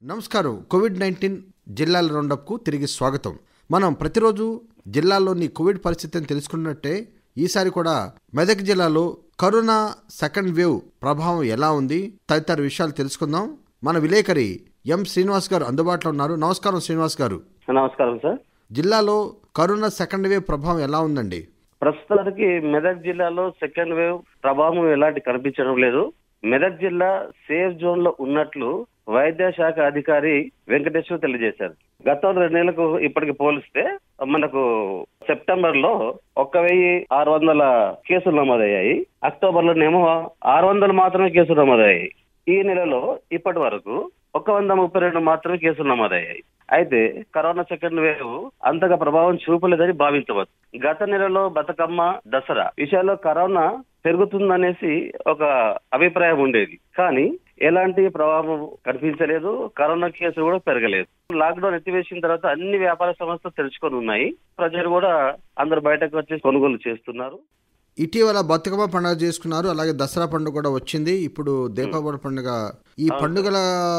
నమస్కారం Covid nineteen జిల్లాల రౌండప్కు తిరిగి స్వాగతం మనం ప్రతిరోజు జిల్లాల్లోని కోవిడ్ పరిస్థితిని తెలుసుకున్నట్టే ఈసారి కూడా మెదక్ జిల్లాలో కరోనా సెకండ్ వేవ్ ప్రభావం ఎలా ఉంది తదితర విషయాలు తెలుసుకుందాం మన విలేకరి ఎం శ్రీనివాస్ గారు అందుబాటులో ఉన్నారు నమస్కారం శ్రీనివాస్ గారు నమస్కారం సార్ జిల్లాలో కరోనా సెకండ్ వేవ్ ప్రభావం ఎలా ఉందండి ప్రస్తుతానికి మెదక్ జిల్లాలో సెకండ్ వేవ్ ప్రభావం ఎలాంటి కనిపించడం లేదు మెదక్ జిల్లా సేఫ్ జోన్ లో ఉన్నట్లు వైద్య శాఖ అధికారి వెంకటేశ్వర్ తెలియజేశారు గత రెండు నెలలకు ఇప్పటికి పోలిస్తే మనకు సెప్టెంబర్ లో ఒక్క వెయ్యి ఆరు వందల కేసులు నమోదయ్యాయి అక్టోబర్ లోనేమో ఆరు వందలు మాత్రమే కేసులు నమోదయ్యాయి ఈ నెలలో ఇప్పటి వరకు ఒక వంద ముప్పై రెండు మాత్రమే కేసులు నమోదయ్యాయి అయితే కరోనా సెకండ్ వేవ్ అంతగా ప్రభావం చూపలేదని భావించవచ్చు గత నెలలో బతుకమ్మ దసరా విషయాల్లో కరోనా పెరుగుతుందనేసి ఒక అభిప్రాయం ఉండేది కానీ ఎలాంటి ప్రభావం కనిపించలేదు కరోనా కేసులు కూడా పెరగలేదు లాక్డౌన్ ఎత్తివేసిన తర్వాత అన్ని వ్యాపార సంస్థలు తెరుచుకొని ఉన్నాయి ప్రజలు కూడా అందరు బయటకు వచ్చి కొనుగోలు చేస్తున్నారు ఇటీవల బతుకమ్మ పండుగ చేసుకున్నారు అలాగే దసరా పండుగ కూడా వచ్చింది ఇప్పుడు దీపావళి పండుగ ఈ పండుగల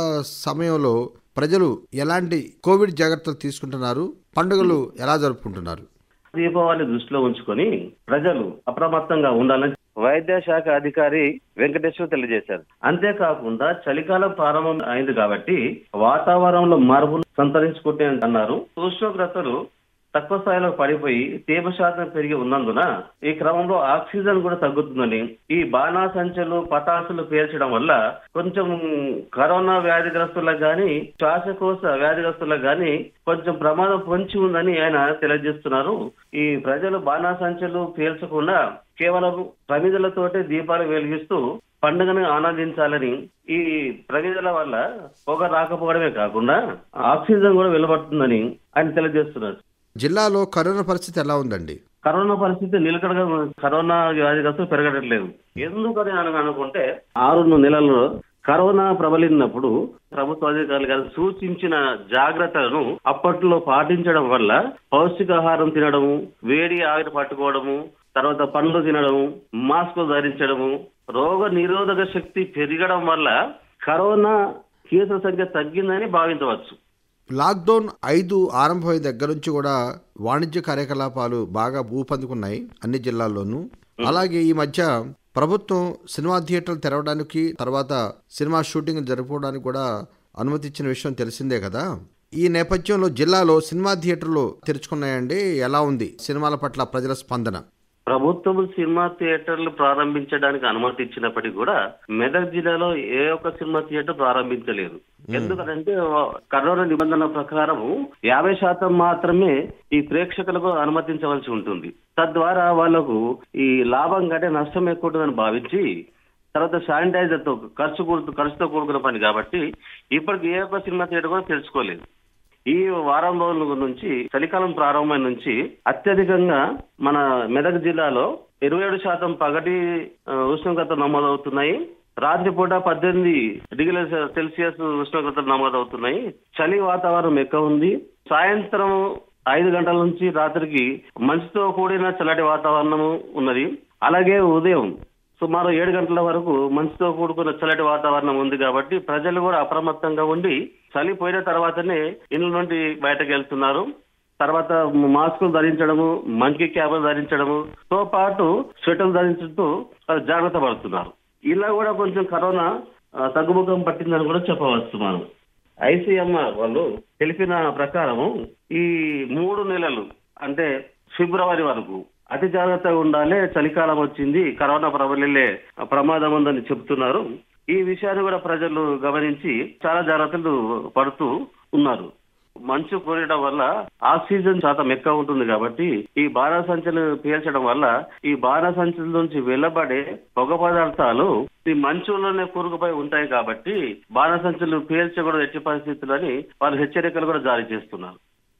సమయంలో ప్రజలు ఎలాంటి కోవిడ్ జాగ్రత్తలు తీసుకుంటున్నారు పండుగలు ఎలా జరుపుకుంటున్నారు దీపావళి దృష్టిలో ఉంచుకొని ప్రజలు అప్రమత్తంగా ఉండాలని వైద్య శాఖ అధికారి వెంకటేశ్వర్ తెలియజేశారు అంతేకాకుండా చలికాలం ప్రారంభం అయింది కాబట్టి వాతావరణంలో మార్పులు సంతరించుకుంటే అన్నారు ఉష్ణోగ్రతలు తక్కువ స్థాయిలో పడిపోయి తేమ శాతం పెరిగి ఉన్నందున ఈ క్రమంలో ఆక్సిజన్ కూడా తగ్గుతుందని ఈ బాణాసంచలు పటాసులు పేల్చడం వల్ల కొంచెం కరోనా వ్యాధిగ్రస్తులకు గాని శ్వాసకోశ వ్యాధిగ్రస్తులకు గాని కొంచెం ప్రమాదం పొంచి ఉందని ఆయన తెలియజేస్తున్నారు ఈ ప్రజలు బాణాసంచలు పేల్చకుండా కేవలం ప్రమిదలతోటే దీపాలు వెలిగిస్తూ పండుగను ఆనందించాలని ఈ ప్రమిదల వల్ల పొగ రాకపోవడమే కాకుండా ఆక్సిజన్ కూడా వెలువడుతుందని ఆయన తెలియజేస్తున్నారు జిల్లాలో కరోనా పరిస్థితి ఎలా ఉందండి కరోనా పరిస్థితి నిలకడగా కరోనా వ్యాధిగ్రస్తులు పెరగట్లేదు ఎందుకని అని అనుకుంటే ఆరు నెలల్లో కరోనా ప్రబలినప్పుడు ప్రభుత్వ అధికారులు గారు సూచించిన జాగ్రత్తలను అప్పట్లో పాటించడం వల్ల పౌష్టికాహారం తినడము వేడి ఆవిరి పట్టుకోవడము తర్వాత పండ్లు తినడము మాస్క్ ధరించడము రోగ నిరోధక శక్తి పెరగడం వల్ల కరోనా కేసుల సంఖ్య తగ్గిందని భావించవచ్చు లాక్డౌన్ ఐదు ఆరంభమయ్యే దగ్గర నుంచి కూడా వాణిజ్య కార్యకలాపాలు బాగా ఊపందుకున్నాయి అన్ని జిల్లాల్లోనూ అలాగే ఈ మధ్య ప్రభుత్వం సినిమా థియేటర్లు తెరవడానికి తర్వాత సినిమా షూటింగ్ జరుపుకోవడానికి కూడా అనుమతి ఇచ్చిన విషయం తెలిసిందే కదా ఈ నేపథ్యంలో జిల్లాలో సినిమా థియేటర్లు తెరుచుకున్నాయండి ఎలా ఉంది సినిమాల పట్ల ప్రజల స్పందన ప్రభుత్వం సినిమా థియేటర్లు ప్రారంభించడానికి అనుమతి ఇచ్చినప్పటికీ కూడా మెదక్ జిల్లాలో ఏ ఒక్క సినిమా థియేటర్ ప్రారంభించలేదు ఎందుకంటే కరోనా నిబంధనల ప్రకారం యాభై శాతం మాత్రమే ఈ ప్రేక్షకులకు అనుమతించవలసి ఉంటుంది తద్వారా వాళ్లకు ఈ లాభం కంటే నష్టం ఎక్కువ ఉంటుందని భావించి తర్వాత శానిటైజర్ తో ఖర్చు కూడు ఖర్చుతో కూడుకున్న పని కాబట్టి ఇప్పటికి ఏ ఒక్క సినిమా థియేటర్ కూడా తెలుసుకోలేదు ఈ వారం రోజుల నుంచి చలికాలం ప్రారంభమైన నుంచి అత్యధికంగా మన మెదక్ జిల్లాలో ఇరవై ఏడు శాతం పగటి ఆ, ఉష్ణోగ్రత నమోదవుతున్నాయి రాత్రిపూట పద్దెనిమిది డిగ్రీల సెల్సియస్ ఉష్ణోగ్రతలు నమోదవుతున్నాయి చలి వాతావరణం ఎక్కువ ఉంది సాయంత్రం ఐదు గంటల నుంచి రాత్రికి మంచుతో కూడిన చల్లటి వాతావరణము ఉన్నది అలాగే ఉదయం సుమారు ఏడు గంటల వరకు మంచుతో కూడుకున్న చల్లటి వాతావరణం ఉంది కాబట్టి ప్రజలు కూడా అప్రమత్తంగా ఉండి చలి పోయిన తర్వాతనే ఇళ్ళ నుండి బయటకు వెళ్తున్నారు తర్వాత మాస్కులు ధరించడము మంకి క్యాబులు ధరించడము తో పాటు స్వెటర్లు ధరించుతూ వాళ్ళు జాగ్రత్త పడుతున్నారు ఇలా కూడా కొంచెం కరోనా ఆ, తగ్గుముఖం పట్టిందని కూడా చెప్పవచ్చు మనం ఐసీఎంఆర్ వాళ్ళు తెలిపిన ప్రకారము ఈ మూడు నెలలు అంటే ఫిబ్రవరి వరకు అతి జాగ్రత్తగా ఉండాలి చలికాలం వచ్చింది కరోనా ప్రబలిలే ప్రమాదం ఉందని చెప్తున్నారు ఈ విషయాన్ని కూడా ప్రజలు గమనించి చాలా జాగ్రత్తలు పడుతూ ఉన్నారు మంచు కురియడం వల్ల ఆక్సిజన్ శాతం ఎక్కువ ఉంటుంది కాబట్టి ఈ బాణసంచలు పీల్చడం వల్ల ఈ బాణసంచుల నుంచి వెలువడే పొగ పదార్థాలు ఈ మంచులోనే కూరుకుపోయి ఉంటాయి కాబట్టి బాణసంచులు పీల్చకూడదు ఎట్టి పరిస్థితులని వాళ్ళు హెచ్చరికలు కూడా జారీ చేస్తున్నారు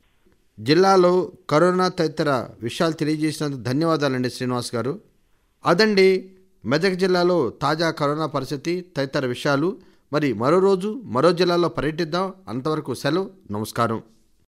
జిల్లాలో కరోనా తదితర విషయాలు తెలియజేసినందుకు ధన్యవాదాలండి శ్రీనివాస్ గారు అదండి మెదక్ జిల్లాలో తాజా కరోనా పరిస్థితి తదితర విషయాలు మరి మరో రోజు మరో జిల్లాలో పర్యటిద్దాం అంతవరకు సెలవు నమస్కారం